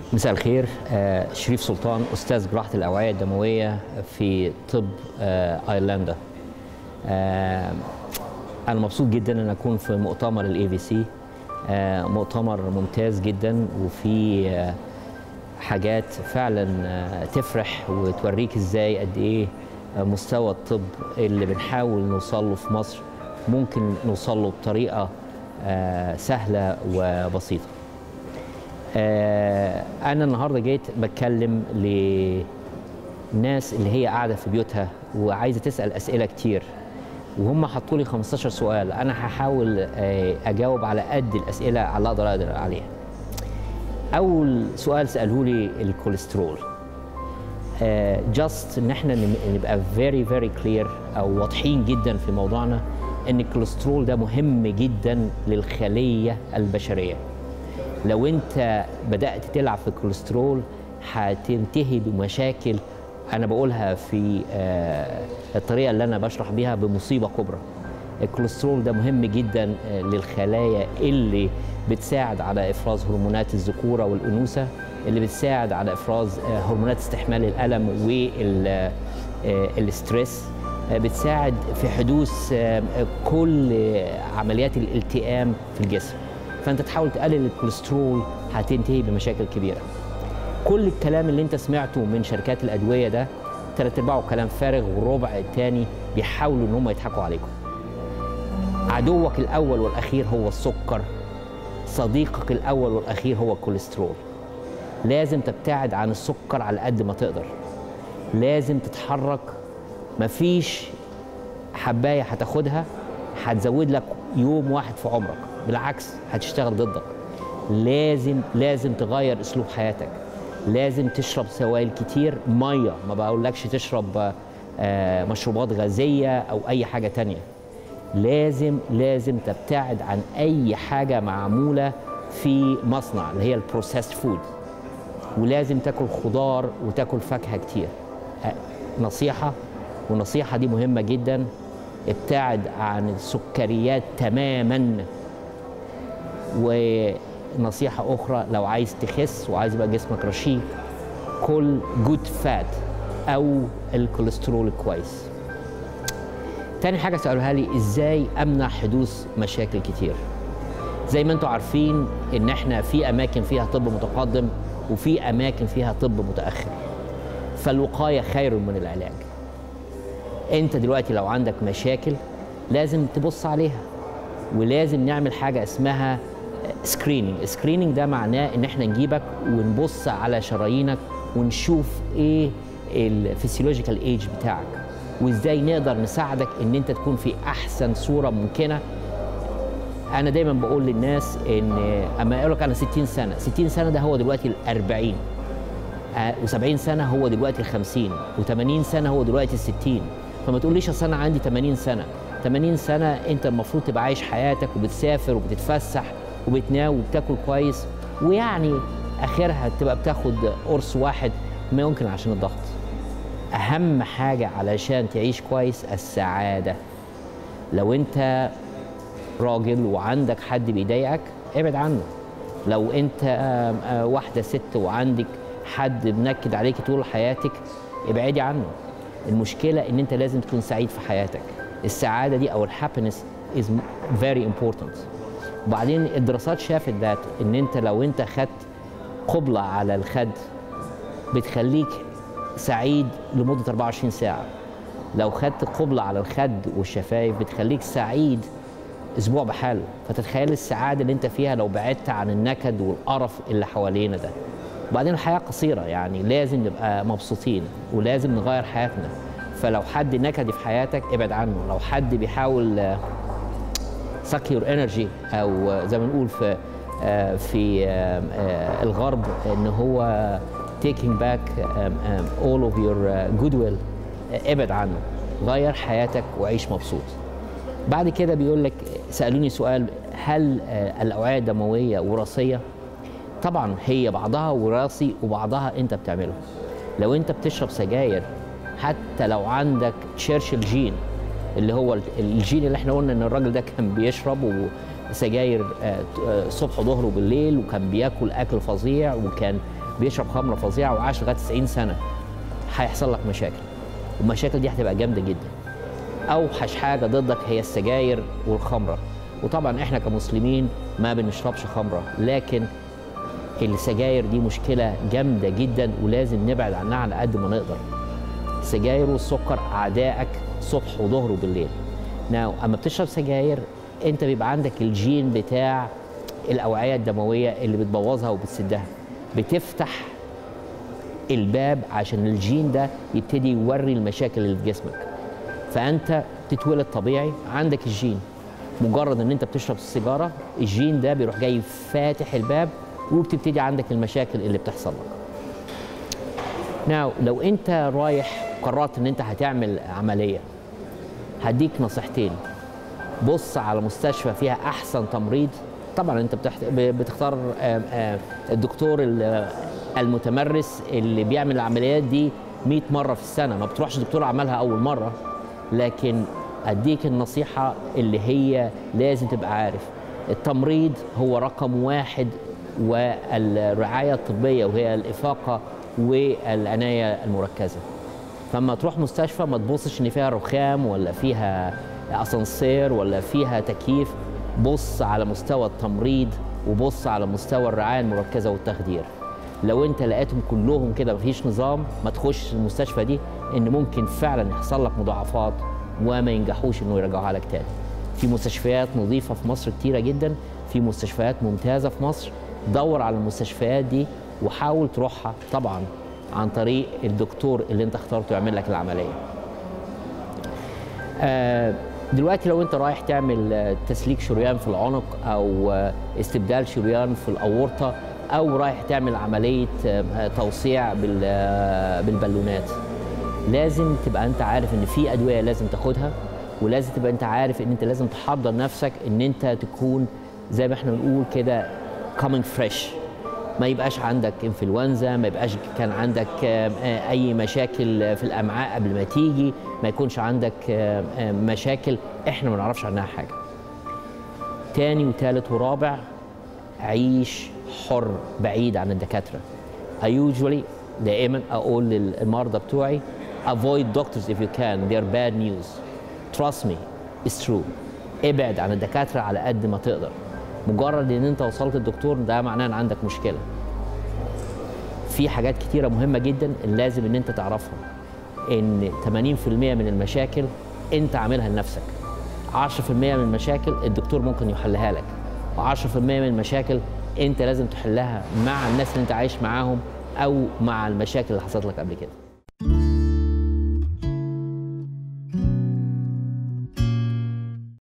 مساء الخير آه، شريف سلطان استاذ جراحه الاوعيه الدمويه في طب آه، ايرلندا آه، انا مبسوط جدا ان اكون في مؤتمر الاي في سي مؤتمر ممتاز جدا وفي آه، حاجات فعلا آه، تفرح وتوريك ازاي قد ايه آه، مستوى الطب اللي بنحاول نوصل له في مصر ممكن نوصل له بطريقه آه، سهله وبسيطه آه، انا النهارده جيت بتكلم لناس اللي هي قاعده في بيوتها وعايزه تسال اسئله كتير وهم حطوا لي 15 سؤال انا هحاول آه، اجاوب على قد الاسئله على اللي اقدر اقدر عليها اول سؤال سالوه لي الكوليسترول جاست ان احنا نم- نبقى فيري فيري كلير او واضحين جدا في موضوعنا ان الكوليسترول ده مهم جدا للخليه البشريه لو انت بدات تلعب في الكوليسترول هتنتهي بمشاكل انا بقولها في آه، الطريقه اللي انا بشرح بيها بمصيبه كبرى الكوليسترول ده مهم جدا آه، للخلايا اللي بتساعد على افراز هرمونات الذكوره والانوثه اللي بتساعد على افراز آه، هرمونات استحمال الالم والستريس بتساعد في حدوث آه، كل آه، عمليات الالتئام في الجسم فانت تحاول تقلل الكوليسترول هتنتهي بمشاكل كبيره كل الكلام اللي انت سمعته من شركات الادويه ده ثلاث ارباعه كلام فارغ والربع الثاني بيحاولوا ان هم يضحكوا عليكم عدوك الاول والاخير هو السكر صديقك الاول والاخير هو الكوليسترول لازم تبتعد عن السكر على قد ما تقدر لازم تتحرك مفيش حبايه هتاخدها هتزود لك يوم واحد في عمرك بالعكس هتشتغل ضدك لازم لازم تغير اسلوب حياتك لازم تشرب سوائل كتير ميه ما بقولكش تشرب آه، مشروبات غازيه او اي حاجه تانية لازم لازم تبتعد عن اي حاجه معموله في مصنع اللي هي البروسيسد فود ولازم تاكل خضار وتاكل فاكهه كتير آه، نصيحه والنصيحه دي مهمه جدا ابتعد عن السكريات تماما ونصيحه اخرى لو عايز تخس وعايز يبقى جسمك رشيق كل جود فات او الكوليسترول كويس تاني حاجه سالوها لي ازاي امنع حدوث مشاكل كتير زي ما انتم عارفين ان احنا في اماكن فيها طب متقدم وفي اماكن فيها طب متاخر فالوقايه خير من العلاج انت دلوقتي لو عندك مشاكل لازم تبص عليها ولازم نعمل حاجه اسمها سكريننج سكريننج ده معناه ان احنا نجيبك ونبص على شرايينك ونشوف ايه الفسيولوجيكال ايج بتاعك وازاي نقدر نساعدك ان انت تكون في احسن صوره ممكنه انا دايما بقول للناس ان اما يقول لك انا 60 سنه 60 سنه ده هو دلوقتي ال 40 و70 سنه هو دلوقتي ال 50 و80 سنه هو دلوقتي ال 60 فما تقوليش اصل انا عندي 80 سنه 80 سنه انت المفروض تبقى عايش حياتك وبتسافر وبتتفسح وبتنام وبتاكل كويس ويعني اخرها تبقى بتاخد قرص واحد ما يمكن عشان الضغط اهم حاجه علشان تعيش كويس السعاده لو انت راجل وعندك حد بيضايقك ابعد عنه لو انت آم، آه، واحده ست وعندك حد منكد عليك طول حياتك ابعدي عنه المشكله ان انت لازم تكون سعيد في حياتك السعاده دي او الهابينس از فيري امبورتنت وبعدين الدراسات شافت ذات ان انت لو انت خدت قبله على الخد بتخليك سعيد لمده 24 ساعه لو خدت قبله على الخد والشفايف بتخليك سعيد اسبوع بحاله فتتخيل السعاده اللي انت فيها لو بعدت عن النكد والقرف اللي حوالينا ده وبعدين الحياه قصيره يعني لازم نبقى مبسوطين ولازم نغير حياتنا فلو حد نكدي في حياتك ابعد عنه لو حد بيحاول سك يور انرجي او زي ما نقول في آه، في آه، آه، الغرب ان هو taking back um, um, all of your uh, goodwill آه، ابعد عنه غير حياتك وعيش مبسوط بعد كده بيقول لك سالوني سؤال هل آه، الاوعيه الدمويه وراثيه طبعا هي بعضها وراثي وبعضها انت بتعمله لو انت بتشرب سجاير حتى لو عندك تشرشل جين اللي هو الجين اللي احنا قلنا ان الراجل ده كان بيشرب سجاير آه، آه، صبح وظهر وبالليل وكان بياكل اكل فظيع وكان بيشرب خمره فظيعه وعاش لغايه 90 سنه هيحصل لك مشاكل والمشاكل دي هتبقى جامده جدا اوحش حاجه ضدك هي السجاير والخمره وطبعا احنا كمسلمين ما بنشربش خمره لكن السجاير دي مشكله جامده جدا ولازم نبعد عنها على قد ما نقدر السجاير والسكر اعدائك صبح وظهر وبالليل ناو اما بتشرب سجاير انت بيبقى عندك الجين بتاع الاوعيه الدمويه اللي بتبوظها وبتسدها بتفتح الباب عشان الجين ده يبتدي يوري المشاكل اللي في جسمك فانت تتولد طبيعي عندك الجين مجرد ان انت بتشرب السيجاره الجين ده بيروح جاي فاتح الباب وبتبتدي عندك المشاكل اللي بتحصل لك ناو لو انت رايح قررت ان انت هتعمل عمليه هديك نصيحتين بص على مستشفى فيها احسن تمريض طبعا انت بتحت... بتختار آم، آم، الدكتور ال- المتمرس اللي بيعمل العمليات دي 100 مره في السنه ما بتروحش دكتور عملها اول مره لكن اديك النصيحه اللي هي لازم تبقى عارف التمريض هو رقم واحد والرعايه الطبيه وهي الافاقه والعنايه المركزه فما تروح مستشفى ما تبصش ان فيها رخام ولا فيها اسانسير ولا فيها تكييف بص على مستوى التمريض وبص على مستوى الرعايه المركزه والتخدير لو انت لقيتهم كلهم كده مفيش نظام ما تخش المستشفى دي ان ممكن فعلا يحصل لك مضاعفات وما ينجحوش انه يرجعوها لك تاني في مستشفيات نظيفه في مصر كتيره جدا في مستشفيات ممتازه في مصر دور على المستشفيات دي وحاول تروحها طبعا عن طريق الدكتور اللي انت اخترته يعمل لك العمليه آه، دلوقتي لو انت رايح تعمل آه، تسليك شريان في العنق او آه، استبدال شريان في الاورطه او رايح تعمل عمليه آه، آه، توسيع بال- آه، بالبالونات لازم تبقى انت عارف ان في ادويه لازم تاخدها ولازم تبقى انت عارف ان انت لازم تحضر نفسك ان انت تكون زي ما احنا بنقول كده coming fresh ما يبقاش عندك انفلونزا ما يبقاش كان عندك آم، آه، اي مشاكل في الامعاء قبل ما تيجي ما يكونش عندك آم، آم، مشاكل احنا ما نعرفش عنها حاجه تاني وتالت ورابع عيش حر بعيد عن الدكاتره I usually دائما اقول للمرضى بتوعي avoid doctors if you can they're bad news trust me it's true ابعد عن الدكاتره على قد ما تقدر مجرد ان انت وصلت الدكتور ده معناه ان عندك مشكله في حاجات كتيره مهمه جدا اللي لازم ان انت تعرفها ان 80% من المشاكل انت عاملها لنفسك 10% من المشاكل الدكتور ممكن يحلها لك و10% من المشاكل انت لازم تحلها مع الناس اللي انت عايش معاهم او مع المشاكل اللي حصلت لك قبل كده